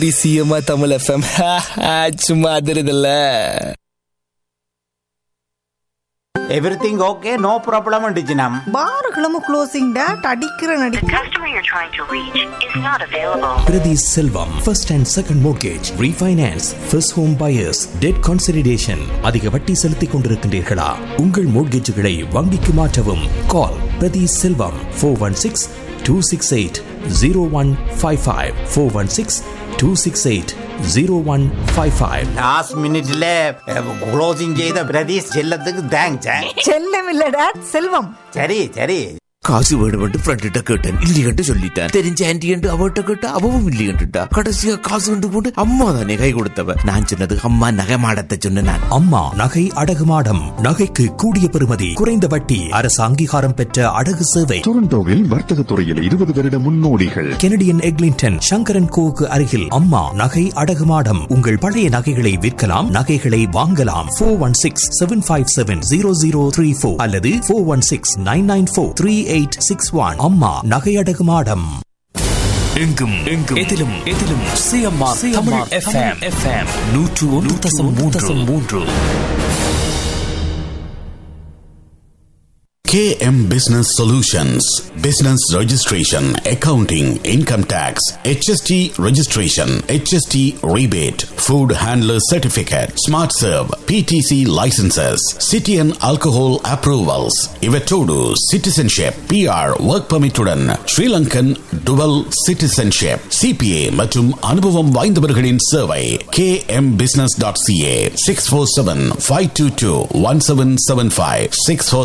அதிசயமா தமிழ் எஃப்எம் சும்மா அதிருதுல்ல எவ்ரிதிங் ஓகே நோ ப்ராப்ளம் டிஜினம் பாருகளும் க்ளோசிங் டேட் அடிக்கிற The நடி customer you're trying to reach is not available. Priti Selvam, first and second mortgage, refinance, first home buyers, debt consolidation. அதிக வட்டி செலுத்திக் கொண்டிருக்கின்றீர்களா உங்கள் மோட்கேஜுகளை வங்கிக்கு மாற்றவும் கால் Prathi Selvam four one six two six eight zero one five five four one six two six eight zero one five five last மினிட்ல closing செய்த பிரதீஷ் செல்லத்துக்கு தேங்க்ஸ் செல்லம் இல்ல டேட் செல்வம் சரி சரி காசு வேணுமென்று ஃப்ரெண்ட்ட கேட்டேன் இல்லையென்று சொல்லிட்டேன் தெரிஞ்ச ஆன்டி என்று அவட்ட கேட்டா அவவும் இல்லையென்றுட்டா கடைசியா காசு கொண்டு போட்டு அம்மா தானே கை கொடுத்தவ நான் சொன்னது அம்மா நகை மாடத்தை சொன்ன நான் அம்மா நகை அடகு மாடம் நகைக்கு கூடிய பெறுமதி குறைந்த வட்டி அரசு அங்கீகாரம் பெற்ற அடகு சேவை டொரண்டோவில் வர்த்தக துறையில் இருபது வருட முன்னோடிகள் கெனடியன் எக்லிங்டன் சங்கரன் கோவுக்கு அருகில் அம்மா நகை அடகு மாடம் உங்கள் பழைய நகைகளை விற்கலாம் நகைகளை வாங்கலாம் four one six seven five seven zero zero three four அல்லது four one six nine nine four three eight six one அம்மா நகை அடகு மாடம் எங்கும் எங்கும் எதிலும் எதிலும் சிஎம்ஆர் தமிழ் எஃப்எம் எஃப்எம் நூற்று ஒன்று தசம் மூன்று தசம் மூன்று KM Business Solutions Business Registration, Accounting, Income Tax, HST Registration, HST Rebate, Food Handler Certificate, Smart Serve, PTC Licenses, City and Alcohol Approvals, Ivetodu, Citizenship, PR, Work Permit உடன் Sri Lankan Dual Citizenship, CPA மற்றும் அனுபவம் வாய்ந்தவர்களின் சேவை kmbusiness.ca 647-522-1775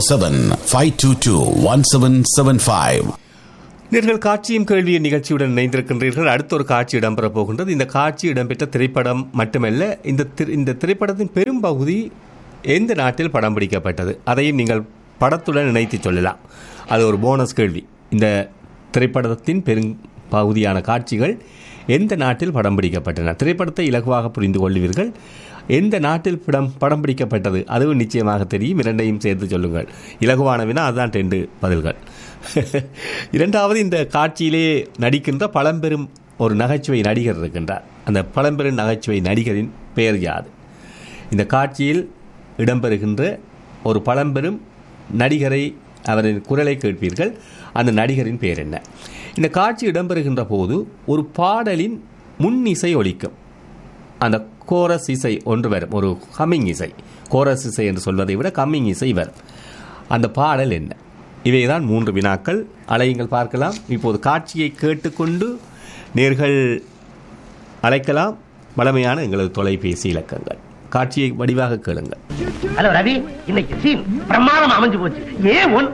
647-522-1775 நீங்கள் காட்சியும் கேள்வியும் நிகழ்ச்சியுடன் இணைந்திருக்கின்றீர்கள் அடுத்த ஒரு காட்சி இடம்பெற போகின்றது இந்த காட்சி இடம்பெற்ற திரைப்படம் மட்டுமல்ல இந்த திரு- இந்த திரைப்படத்தின் பெரும்பகுதி எந்த நாட்டில் படம் பிடிக்கப்பட்டது அதையும் நீங்கள் படத்துடன் இணைத்து சொல்லலாம் அது ஒரு போனஸ் கேள்வி இந்த திரைப்படத்தின் பெரும் பகுதியான காட்சிகள் எந்த நாட்டில் படம் பிடிக்கப்பட்டன திரைப்படத்தை இலகுவாக புரிந்து கொள்வீர்கள் எந்த நாட்டில் படம் படம் பிடிக்கப்பட்டது அதுவும் நிச்சயமாக தெரியும் இரண்டையும் சேர்த்து சொல்லுங்கள் இலகுவான வினா அதுதான் ரெண்டு பதில்கள் இரண்டாவது இந்த காட்சியிலே நடிக்கின்ற பழம்பெரும் ஒரு நகைச்சுவை நடிகர் இருக்கின்றார் அந்த பழம்பெரும் நகைச்சுவை நடிகரின் பெயர் யாது இந்த காட்சியில் இடம்பெறுகின்ற ஒரு பழம்பெரும் நடிகரை அவரின் குரலை கேட்பீர்கள் அந்த நடிகரின் பெயர் என்ன இந்த காட்சி இடம்பெறுகின்ற போது ஒரு பாடலின் முன் இசை ஒலிக்கும் அந்த கோரஸ் இசை ஒன்று வரும் ஒரு ஹம்மிங் இசை கோரஸ் இசை என்று சொல்வதை விட கம்மிங் இசை வரும் அந்த பாடல் என்ன இவைதான் மூன்று வினாக்கள் அலையுங்கள் பார்க்கலாம் இப்போது காட்சியை கேட்டுக்கொண்டு நேர்கள் அழைக்கலாம் வளமையான எங்களது தொலைபேசி இலக்கங்கள் காட்சியை வடிவாக கேளுங்கள் ஹலோ ரவி இன்னைக்கு சீன் பிரமாதம் அமைஞ்சு போச்சு ஏன் ஒன்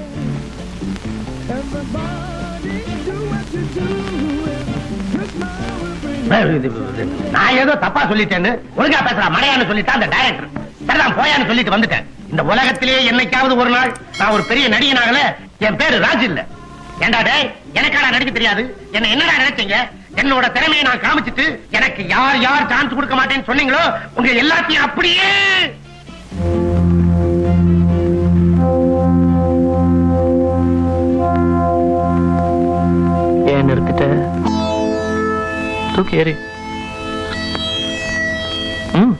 நான் ஏதோ தப்பா சொல்லிட்டேன்னு ஒழுங்கா பேசுறா மடையான்னு சொல்லிட்டா அந்த டைரக்டர் சரிதான் போயான்னு சொல்லிட்டு வந்துட்டேன் இந்த உலகத்திலேயே என்னைக்காவது ஒரு நாள் நான் ஒரு பெரிய நடிகனாகல என் பேரு ராஜ் இல்ல ஏண்டா டேய் எனக்காடா நடிக்க தெரியாது என்ன என்னடா நினைச்சீங்க என்னோட திறமையை நான் காமிச்சிட்டு எனக்கு யார் யார் சான்ஸ் கொடுக்க மாட்டேன்னு சொன்னீங்களோ உங்க எல்லாத்தையும் அப்படியே ஏன் நிறுத்திட்ட தூக்கி ஏறி ம்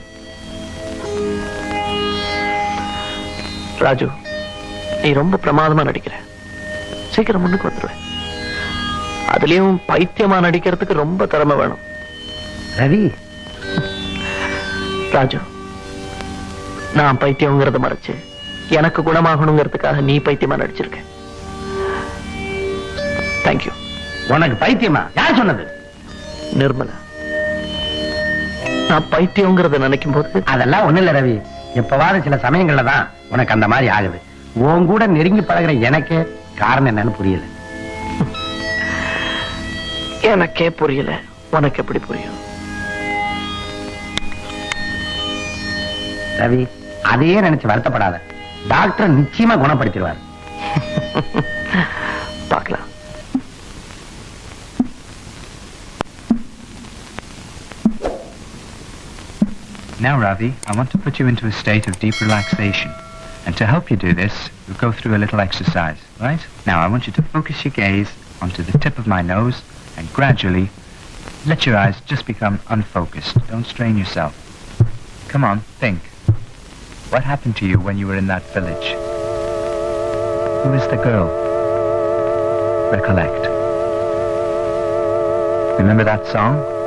ராஜு நீ ரொம்ப பிரமாதமா நடிக்கிற சீக்கிரம் முன்னுக்கு வந்துடுவேன் அதுலயும் பைத்தியமா நடிக்கிறதுக்கு ரொம்ப திறமை வேணும் ரவி ராஜு நான் பைத்தியங்கிறத மறைச்சு எனக்கு குணமாகணுங்கிறதுக்காக நீ பைத்தியமா நடிச்சிருக்க தேங்க்யூ உனக்கு பைத்தியமா யார் சொன்னது நிர்மலா நான் பைத்தியங்கிறத நினைக்கும் போது அதெல்லாம் ஒண்ணு இல்ல ரவி எப்பவாவது சில சமயங்கள்ல தான் உனக்கு அந்த மாதிரி ஆகுது உன் கூட நெருங்கி பழகுற எனக்கே காரணம் என்னன்னு புரியல எனக்கே புரியல உனக்கு எப்படி புரியும் ரவி அதையே நினைச்சு வருத்தப்படாத டாக்டர் நிச்சயமா குணப்படுத்திடுவார் பார்க்கலாம் Now, Ravi, I want to put you into a state of deep relaxation. And to help you do this, we'll go through a little exercise, right? Now, I want you to focus your gaze onto the tip of my nose and gradually Let your eyes just become unfocused. Don't strain yourself. Come on, think. What happened to you when you were in that village? Who is the girl? Recollect. Remember that song?